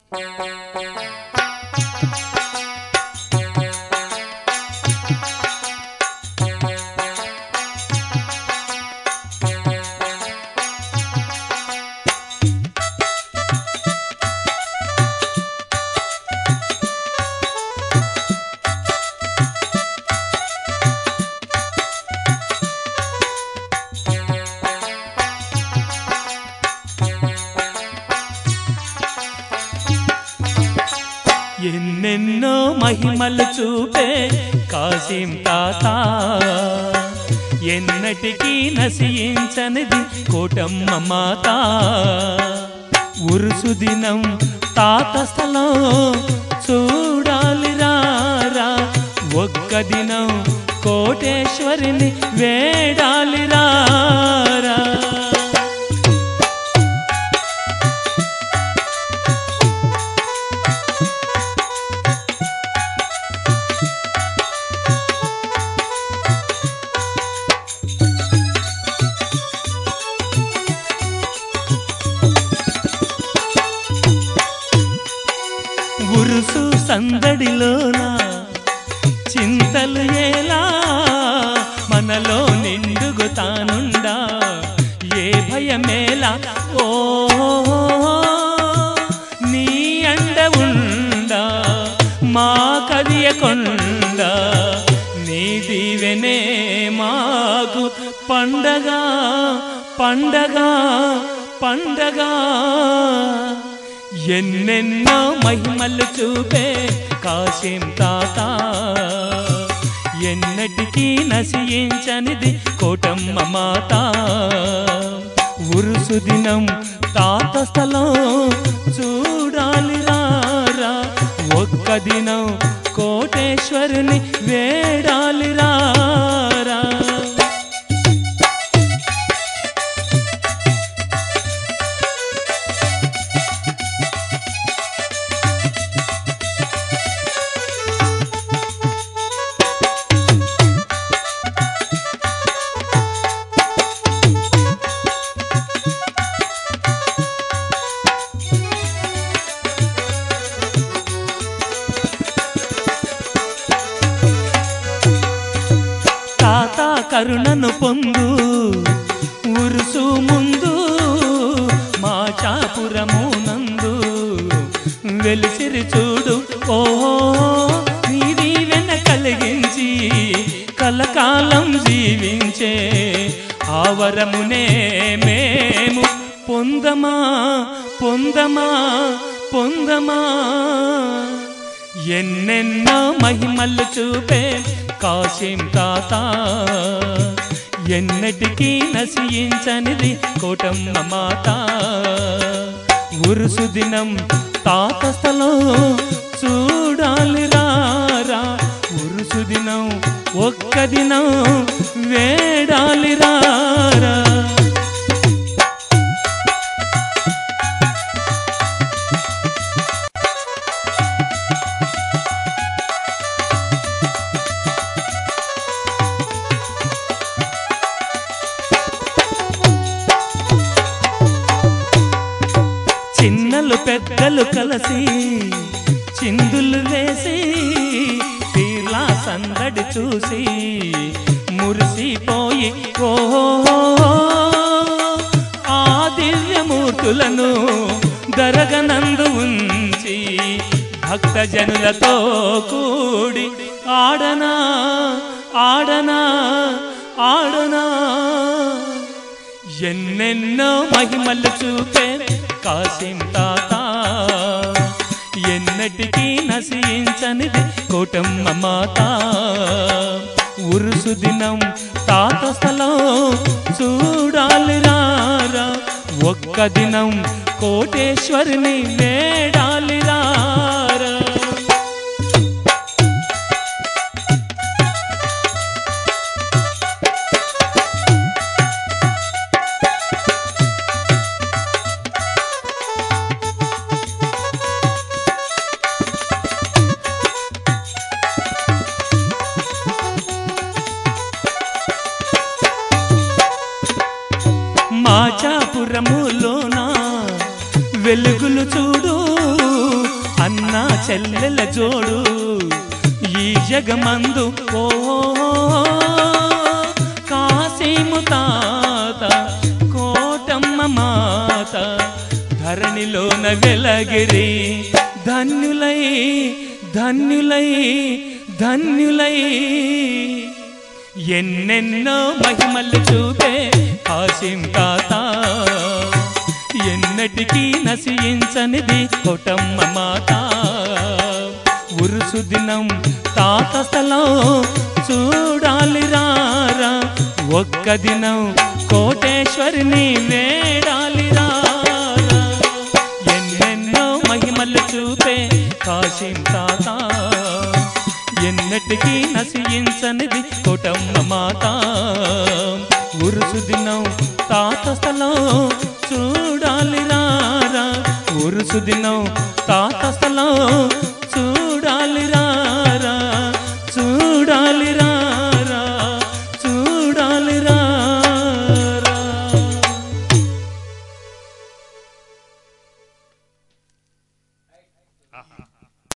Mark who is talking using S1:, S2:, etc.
S1: ఎన్నెన్నో మహిమలు చూపే కాసిం తాత ఎన్నటికీ నశించనిది కోటమ్మ మాత ఉరుసు దినం తాత స్థలం చూడాలి రారా ఒక్క దినం కోటేశ్వరిని వేడాలి రారా ఉరుసు సందడిలోన చింతలు ఎలా మనలో నిండుగు తానుండా ఏ భయమేలా ఓ నీ అండ ఉండా మా కదియకొండ నీ దీవెనే మాకు పండగ పండగ పండగ ఎన్నెన్నో మహిమలు చూపే కాశీం తాత ఎన్నటికీ నశించనిది కోటమ్మ మాత ఉరుసు దినం తాత స్థలం చూడాలి రారా ఒక్క దినం కోటేశ్వరుని వేడాలి రారా తాత కరుణను పొందు ఉరుసు ముందు మా చాపురము నందు వెలిసిరి చూడు ఓహో నీది వెన కలిగించి కలకాలం జీవించే ఆవరమునే మేము పొందమా పొందమా పొందమా ఎన్నెన్నో మహిమలు చూపే కాశీం తాత ఎన్నటికీ నశించనిది కోటమ్మ మాత ఉరుసు దినం తాత స్థలం చూడాలి రారా ఉరుసు దినం ఒక్క దినం వేడాలి రారా చిన్నలు పెద్దలు కలిసి చిందులు వేసి తీర్లా సందడి చూసి మురిసిపోయి ఓహో ఆ దివ్యమూర్తులను దరగనందు ఉంచి భక్తజనులతో కూడి ఆడనా ఆడనా ఆడనా ఎన్నెన్నో మహిమలు చూపే కాసిం తాత ఎన్నటికీ నశించనిది కోటమ్మ మాత ఉరుసు దినం తాత స్థలం చూడాలి రారా ఒక్క దినం కోటేశ్వరిని వేడాలి రారా మాచాపురములోన వెలుగులు చూడు చెల్లెల జోడు ఈ జగమందు ఓ కాశీము తాత కోటమ్మ మాత ధరణిలోన వెలగిరి ధన్యులై ధన్యులై ధన్యులై ఎన్నెన్నో మహిమలు చూపే కాశీం తాత ఎన్నటికీ నశించనిది కొటమ్మ మాత ఉరుసు దినం తాత స్థలం చూడాలి రారా ఒక్క దినం కోటేశ్వరిని వేడాలి రారా ఎన్నెన్నో మహిమలు చూపే కాశీం తాత ఎన్నటికీ నశించనిది కోటమ్మ మాత ఉరుసు దినం తాత స్థలం చూడాలి రారా ఉరుసు దినం తాత స్థలం చూడాలి రా